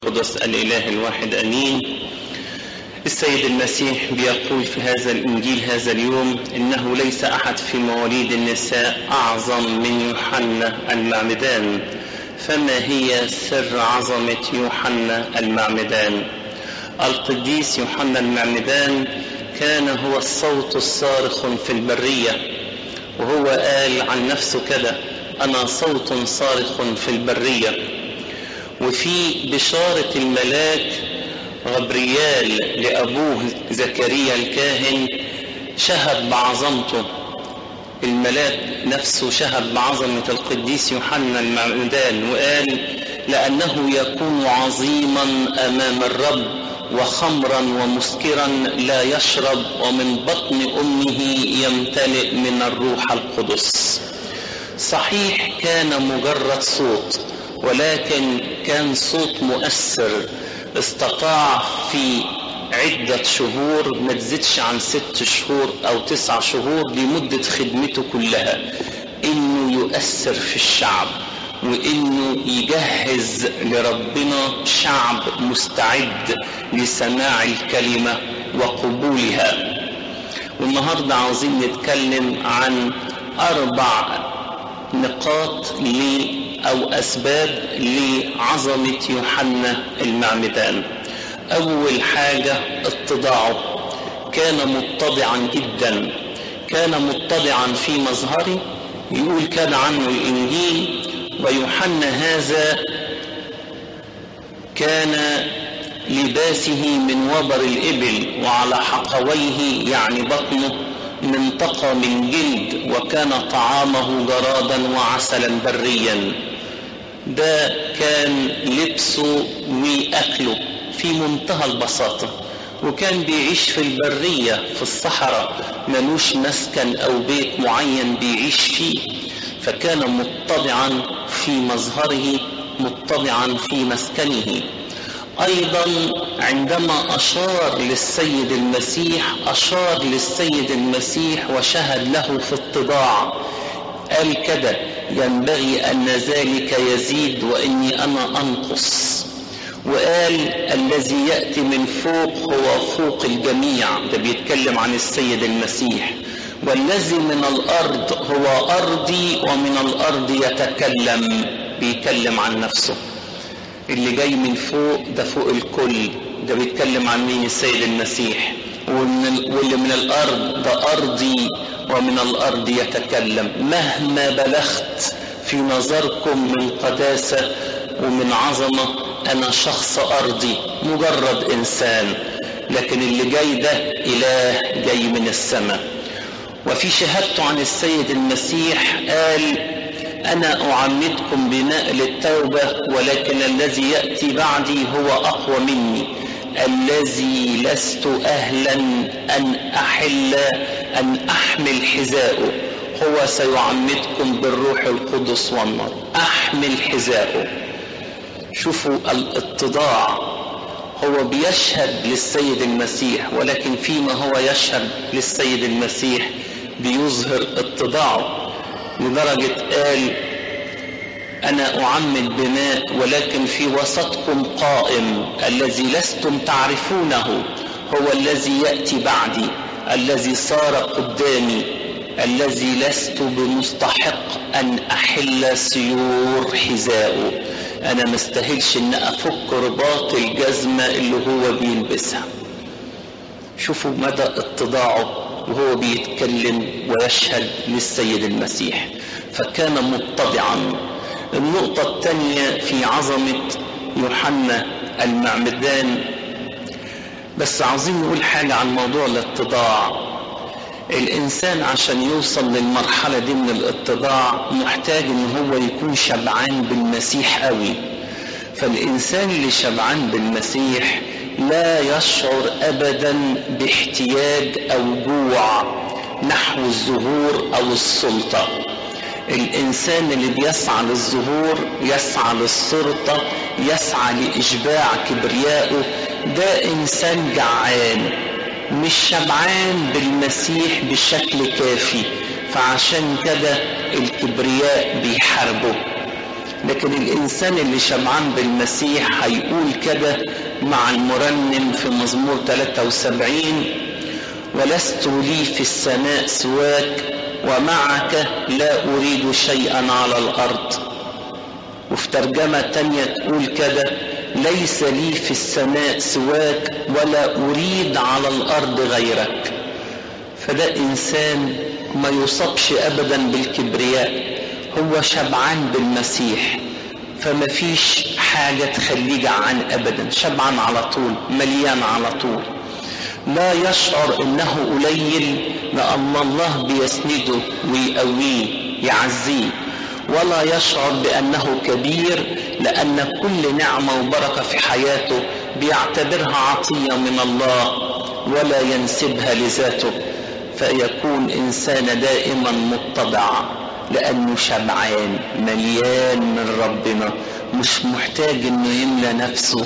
القدس الإله الواحد أمين السيد المسيح بيقول في هذا الإنجيل هذا اليوم إنه ليس أحد في مواليد النساء أعظم من يوحنا المعمدان فما هي سر عظمة يوحنا المعمدان القديس يوحنا المعمدان كان هو الصوت الصارخ في البرية وهو قال عن نفسه كده أنا صوت صارخ في البرية وفي بشارة الملاك غبريال لأبوه زكريا الكاهن شهد بعظمته الملاك نفسه شهد بعظمة القديس يوحنا المعمدان وقال لأنه يكون عظيما أمام الرب وخمرا ومسكرا لا يشرب ومن بطن أمه يمتلئ من الروح القدس صحيح كان مجرد صوت ولكن كان صوت مؤثر استطاع في عدة شهور ما تزيدش عن ست شهور أو تسع شهور لمدة خدمته كلها إنه يؤثر في الشعب وإنه يجهز لربنا شعب مستعد لسماع الكلمة وقبولها والنهاردة عاوزين نتكلم عن أربع نقاط ليه أو أسباب لعظمة يوحنا المعمدان أول حاجة اتضاعه كان متضعا جدا كان متضعا في مظهره يقول كان عنه الإنجيل ويوحنا هذا كان لباسه من وبر الإبل وعلى حقويه يعني بطنه منطقة من جلد وكان طعامه جرادا وعسلا بريا ده كان لبسه وأكله في منتهى البساطة وكان بيعيش في البرية في الصحراء ملوش مسكن أو بيت معين بيعيش فيه فكان متضعا في مظهره متضعا في مسكنه أيضا عندما أشار للسيد المسيح أشار للسيد المسيح وشهد له في اتضاع قال كده ينبغي أن ذلك يزيد وإني أنا أنقص وقال الذي يأتي من فوق هو فوق الجميع ده بيتكلم عن السيد المسيح والذي من الأرض هو أرضي ومن الأرض يتكلم بيتكلم عن نفسه اللي جاي من فوق ده فوق الكل ده بيتكلم عن مين السيد المسيح واللي من الأرض ده أرضي ومن الأرض يتكلم مهما بلغت في نظركم من قداسة ومن عظمة أنا شخص أرضي مجرد إنسان لكن اللي جاي ده إله جاي من السماء وفي شهادته عن السيد المسيح قال أنا أعمدكم بماء للتوبة ولكن الذي يأتي بعدي هو أقوى مني الذي لست أهلا أن أحل أن أحمل حذاءه هو سيعمدكم بالروح القدس والنار أحمل حذاءه شوفوا الاتضاع هو بيشهد للسيد المسيح ولكن فيما هو يشهد للسيد المسيح بيظهر اتضاعه لدرجة قال أنا أعمد بماء ولكن في وسطكم قائم الذي لستم تعرفونه هو الذي يأتي بعدي الذي صار قدامي الذي لست بمستحق أن أحل سيور حذاؤه أنا مستاهلش أن أفك رباط الجزمة اللي هو بيلبسها شوفوا مدى اتضاعه وهو بيتكلم ويشهد للسيد المسيح فكان متضعا النقطة الثانية في عظمة يوحنا المعمدان بس عاوزين نقول حاجة عن موضوع الاتضاع الإنسان عشان يوصل للمرحلة دي من الاتضاع محتاج إن هو يكون شبعان بالمسيح قوي فالإنسان اللي شبعان بالمسيح لا يشعر أبدا باحتياج أو جوع نحو الظهور أو السلطة الإنسان اللي بيسعى للظهور يسعى للسلطة يسعى لإشباع كبريائه ده إنسان جعان مش شبعان بالمسيح بشكل كافي فعشان كده الكبرياء بيحاربه لكن الإنسان اللي شبعان بالمسيح هيقول كده مع المرنم في مزمور 73 ولست لي في السماء سواك ومعك لا أريد شيئا على الأرض وفي ترجمة تانية تقول كده ليس لي في السماء سواك ولا أريد على الأرض غيرك فده إنسان ما يصابش أبدا بالكبرياء هو شبعان بالمسيح فما فيش حاجة تخليه جعان أبدا شبعان على طول مليان على طول لا يشعر انه قليل لان الله بيسنده ويقويه يعزيه ولا يشعر بانه كبير لان كل نعمه وبركه في حياته بيعتبرها عطيه من الله ولا ينسبها لذاته فيكون انسان دائما متضع لانه شبعان مليان من ربنا مش محتاج انه يملى نفسه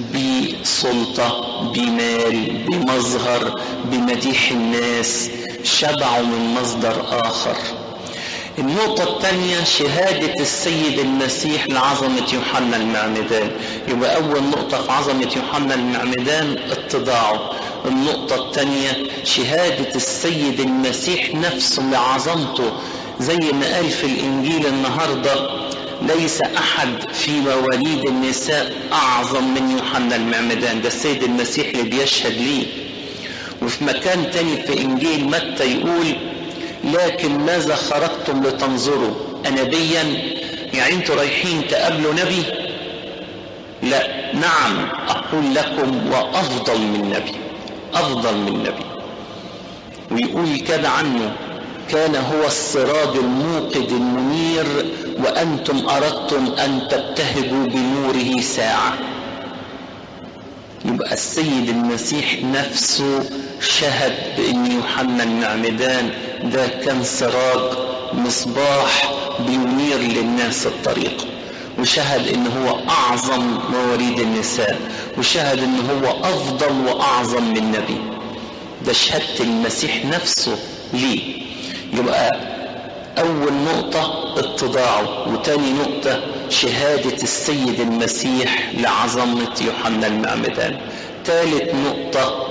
بسلطة بمال بمظهر بمديح الناس شبعوا من مصدر آخر النقطة الثانية شهادة السيد المسيح لعظمة يوحنا المعمدان يبقى أول نقطة في عظمة يوحنا المعمدان اتضاعه النقطة الثانية شهادة السيد المسيح نفسه لعظمته زي ما قال في الإنجيل النهاردة ليس أحد في مواليد النساء أعظم من يوحنا المعمدان ده السيد المسيح اللي بيشهد ليه وفي مكان تاني في إنجيل متى يقول لكن ماذا خرجتم لتنظروا أنبيا يعني أنتوا رايحين تقابلوا نبي لا نعم أقول لكم وأفضل من نبي أفضل من نبي ويقول كده عنه كان هو السراج الموقد المنير وأنتم أردتم أن تبتهجوا بنوره ساعة يبقى السيد المسيح نفسه شهد بأن يوحنا المعمدان ده كان سراج مصباح بينير للناس الطريق وشهد ان هو اعظم مواليد النساء وشهد ان هو افضل واعظم من نبي ده شهادة المسيح نفسه ليه يبقى أول نقطة اتضاعه وتاني نقطة شهادة السيد المسيح لعظمة يوحنا المعمدان ثالث نقطة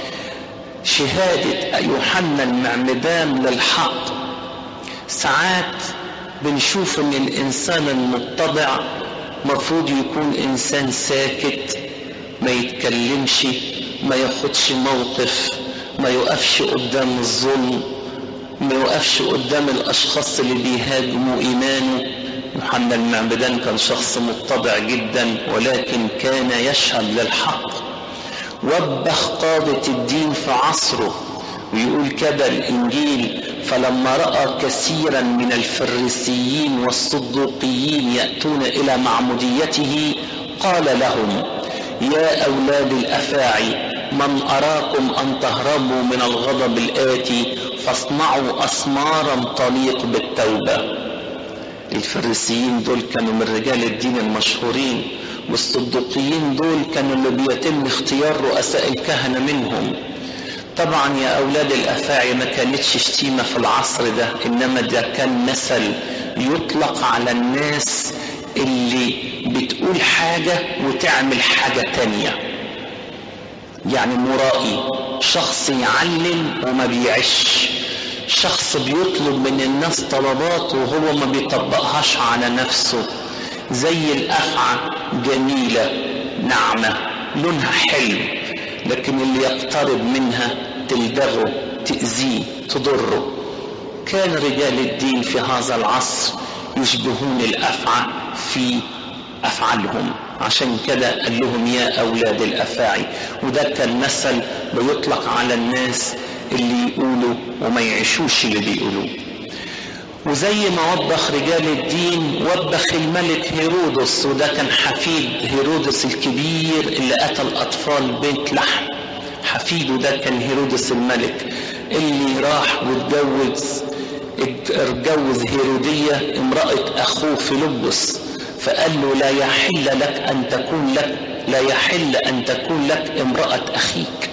شهادة يوحنا المعمدان للحق ساعات بنشوف ان الانسان المتضع مفروض يكون انسان ساكت ما يتكلمش ما ياخدش موقف ما يقفش قدام الظلم ما يوقفش قدام الاشخاص اللي بيهاجموا ايمانه يوحنا المعبدان كان شخص متضع جدا ولكن كان يشهد للحق وبخ قادة الدين في عصره ويقول كده الانجيل فلما راى كثيرا من الفريسيين والصدوقيين ياتون الى معموديته قال لهم يا اولاد الافاعي من اراكم ان تهربوا من الغضب الاتي فاصنعوا اسمارا تليق بالتوبه الفريسيين دول كانوا من رجال الدين المشهورين والصدوقيين دول كانوا اللي بيتم اختيار رؤساء الكهنه منهم طبعا يا اولاد الافاعي ما كانتش شتيمه في العصر ده انما ده كان مثل يطلق على الناس اللي بتقول حاجه وتعمل حاجه تانيه يعني مرائي شخص يعلم وما بيعش شخص بيطلب من الناس طلبات وهو ما بيطبقهاش على نفسه زي الافعى جميله ناعمه لونها حلو لكن اللي يقترب منها تلدغه تأذيه تضره كان رجال الدين في هذا العصر يشبهون الأفعى في أفعالهم عشان كده قال لهم يا أولاد الأفاعي وده كان مثل بيطلق على الناس اللي يقولوا وما يعيشوش اللي بيقولوه وزي ما وبخ رجال الدين وبخ الملك هيرودس وده كان حفيد هيرودس الكبير اللي قتل أطفال بيت لحم حفيده ده كان هيرودس الملك اللي راح واتجوز اتجوز هيرودية امرأة أخوه فيلبس فقال له لا يحل لك أن تكون لك لا يحل أن تكون لك امرأة أخيك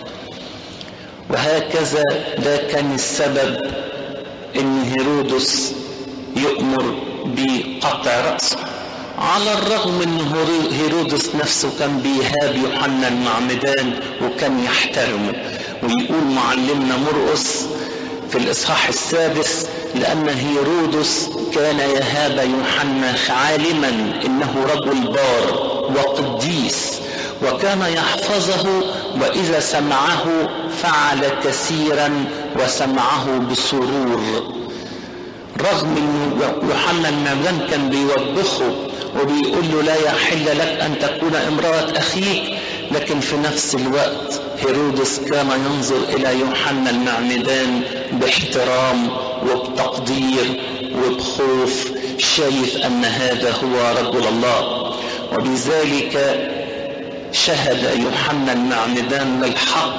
وهكذا ده كان السبب ان هيرودس يؤمر بقطع رأسه على الرغم ان هيرودس نفسه كان بيهاب يوحنا المعمدان وكان يحترمه ويقول معلمنا مرقس في الاصحاح السادس لان هيرودس كان يهاب يوحنا عالما انه رجل بار وقديس وكان يحفظه واذا سمعه فعل كثيرا وسمعه بسرور رغم ان يوحنا المعمدان كان بيوبخه وبيقول له لا يحل لك ان تكون امراه اخيك لكن في نفس الوقت هيرودس كان ينظر الى يوحنا المعمدان باحترام وبتقدير وبخوف شايف ان هذا هو رجل الله وبذلك شهد يوحنا المعمدان للحق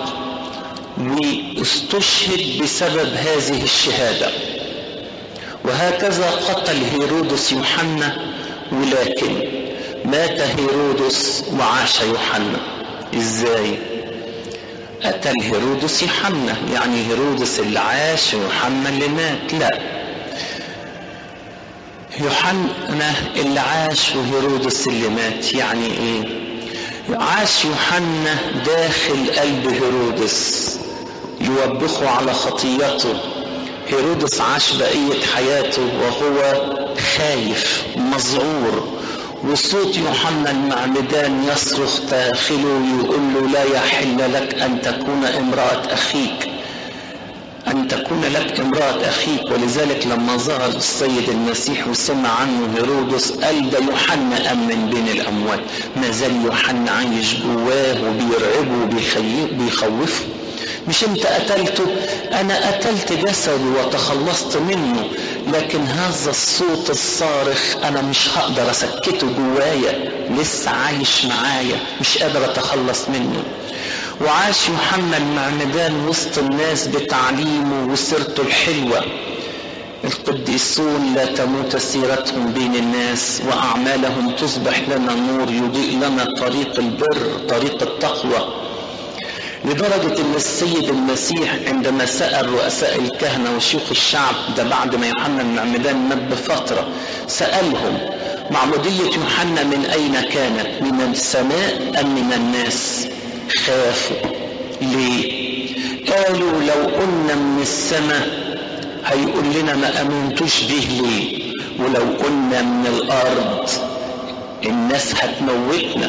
واستشهد بسبب هذه الشهاده وهكذا قتل هيرودس يوحنا ولكن مات هيرودس وعاش يوحنا ازاي قتل هيرودس يوحنا يعني هيرودس اللي عاش يوحنا اللي مات لا يوحنا اللي عاش وهيرودس اللي مات يعني ايه عاش يوحنا داخل قلب هيرودس يوبخه على خطيته هيرودس عاش بقية حياته وهو خايف مذعور وصوت يوحنا المعمدان يصرخ داخله ويقول له لا يحل لك أن تكون امرأة أخيك أن تكون لك امرأة أخيك ولذلك لما ظهر السيد المسيح وسمع عنه هيرودس قال ده يوحنا أم من بين الأموات ما زال يوحنا عايش جواه وبيرعبه وبيخوفه مش انت قتلته انا قتلت جسده وتخلصت منه لكن هذا الصوت الصارخ انا مش هقدر اسكته جوايا لسه عايش معايا مش قادر اتخلص منه وعاش يوحنا المعمدان وسط الناس بتعليمه وسيرته الحلوة القديسون لا تموت سيرتهم بين الناس وأعمالهم تصبح لنا نور يضيء لنا طريق البر طريق التقوى لدرجة ان السيد المسيح عندما سأل رؤساء الكهنة وشيوخ الشعب ده بعد ما يوحنا المعمدان مات بفترة سألهم معمودية يوحنا من أين كانت من السماء أم من الناس خافوا ليه قالوا لو قلنا من السماء هيقول لنا ما أمنتوش به ليه ولو قلنا من الأرض الناس هتموتنا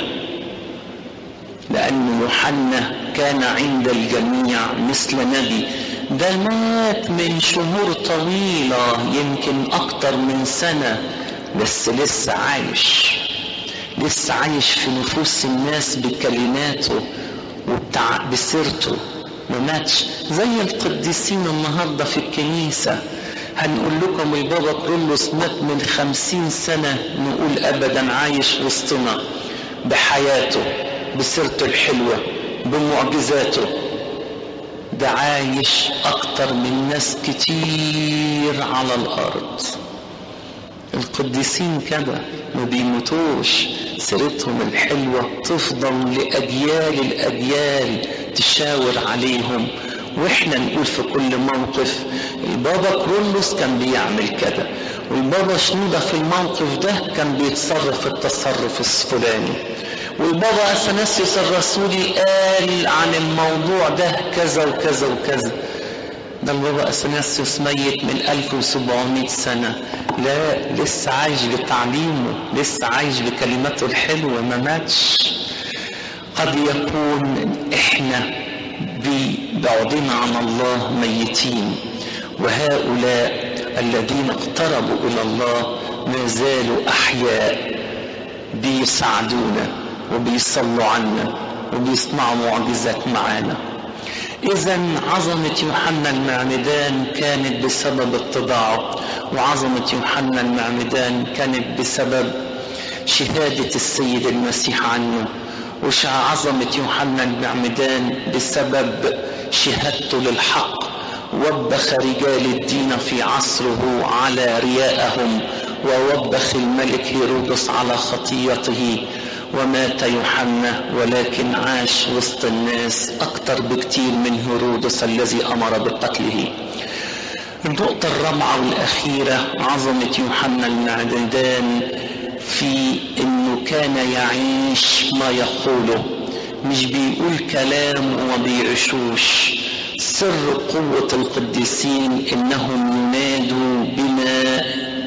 لأن يوحنا كان عند الجميع مثل نبي ده مات من شهور طويلة يمكن أكتر من سنة بس لسه عايش لسه عايش في نفوس الناس بكلماته وبتاع بسيرته ما ماتش زي القديسين النهارده في الكنيسة هنقول لكم البابا كرولوس مات من خمسين سنة نقول أبدا عايش وسطنا بحياته بسيرته الحلوة بمعجزاته ده عايش أكتر من ناس كتير على الأرض القديسين كده ما بيموتوش سيرتهم الحلوة تفضل لأجيال الأجيال تشاور عليهم واحنا نقول في كل موقف البابا كرولوس كان بيعمل كده والبابا شنودة في الموقف ده كان بيتصرف التصرف الفلاني والبابا اثناسيوس الرسولي قال عن الموضوع ده كذا وكذا وكذا ده البابا اثناسيوس ميت من 1700 سنة لا لسه عايش بتعليمه لسه عايش بكلماته الحلوة ما ماتش قد يكون احنا ببعدنا عن الله ميتين وهؤلاء الذين اقتربوا الى الله ما زالوا احياء بيساعدونا وبيصلوا عنا وبيصنعوا معجزات معانا اذا عظمة يوحنا المعمدان كانت بسبب اتضاعه وعظمة يوحنا المعمدان كانت بسبب شهادة السيد المسيح عنه وعظمة يوحنا المعمدان بسبب شهادته للحق وبخ رجال الدين في عصره على رياءهم ووبخ الملك هيرودس على خطيته ومات يوحنا ولكن عاش وسط الناس أكثر بكتير من هيرودس الذي أمر بقتله النقطة الرابعة والأخيرة عظمة يوحنا المعدان في انه كان يعيش ما يقوله مش بيقول كلام وما بيعيشوش سر قوة القديسين انهم ينادوا بما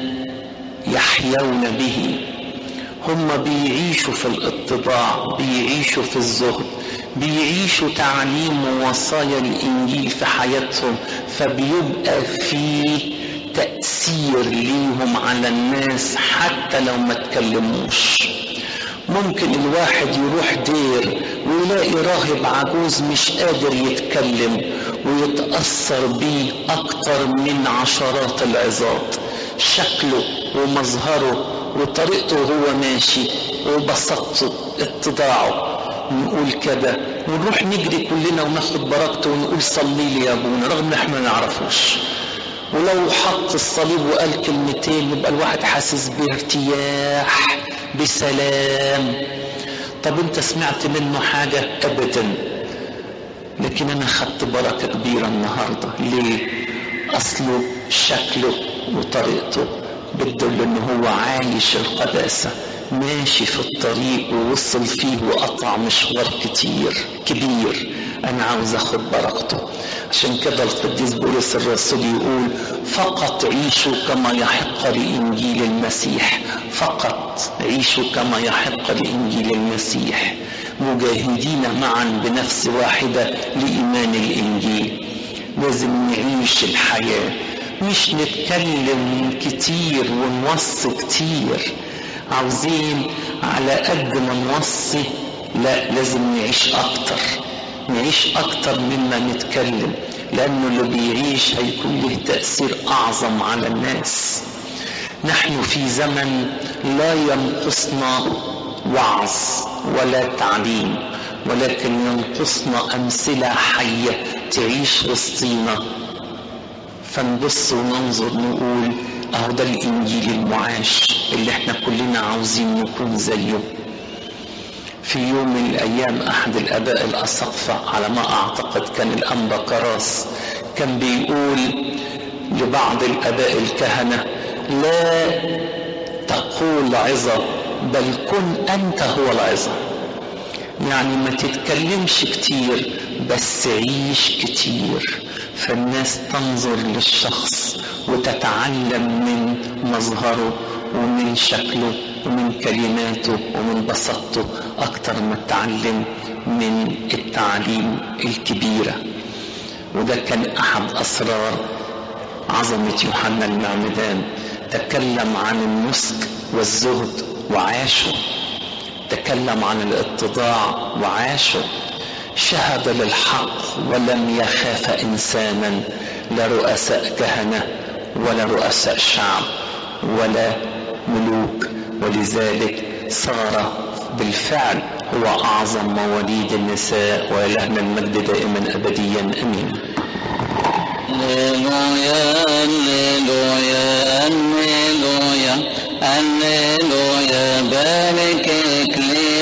يحيون به هم بيعيشوا في الاتباع بيعيشوا في الزهد بيعيشوا تعليم ووصايا الانجيل في حياتهم فبيبقى فيه تأثير ليهم على الناس حتى لو ما تكلموش ممكن الواحد يروح دير ويلاقي راهب عجوز مش قادر يتكلم ويتأثر بيه أكتر من عشرات العظات شكله ومظهره وطريقته وهو ماشي وبساطته اتضاعه نقول كده ونروح نجري كلنا وناخد بركته ونقول صلي لي يا ابونا رغم ان احنا ما نعرفوش ولو حط الصليب وقال كلمتين يبقى الواحد حاسس بارتياح بسلام طب انت سمعت منه حاجة ابدا لكن انا خدت بركة كبيرة النهاردة ليه اصله شكله وطريقته بتدل ان هو عايش القداسة ماشي في الطريق ووصل فيه وقطع مشوار كتير كبير انا عاوز اخد بركته عشان كده القديس بولس الرسول يقول فقط عيشوا كما يحق لانجيل المسيح فقط عيشوا كما يحق لانجيل المسيح مجاهدين معا بنفس واحده لايمان الانجيل لازم نعيش الحياه مش نتكلم كتير ونوصي كتير عاوزين على قد ما نوصي لا لازم نعيش اكتر نعيش اكتر مما نتكلم لانه اللي بيعيش هيكون له تاثير اعظم على الناس نحن في زمن لا ينقصنا وعظ ولا تعليم ولكن ينقصنا امثله حيه تعيش وسطينا فنبص وننظر نقول اهو ده الانجيل المعاش اللي احنا كلنا عاوزين نكون زيه في يوم من الايام احد الاباء الاسقفة على ما اعتقد كان الانبا كراس كان بيقول لبعض الاباء الكهنة لا تقول عظة بل كن انت هو العظة يعني ما تتكلمش كتير بس عيش كتير فالناس تنظر للشخص وتتعلم من مظهره ومن شكله ومن كلماته ومن بساطته أكتر ما تتعلم من التعليم الكبيرة وده كان أحد أسرار عظمة يوحنا المعمدان تكلم عن النسك والزهد وعاشه تكلم عن الاتضاع وعاشه شهد للحق ولم يخاف انسانا لا رؤساء كهنه ولا رؤساء شعب ولا ملوك ولذلك صار بالفعل هو اعظم مواليد النساء ولهنا المجد دائما ابديا امين هللويا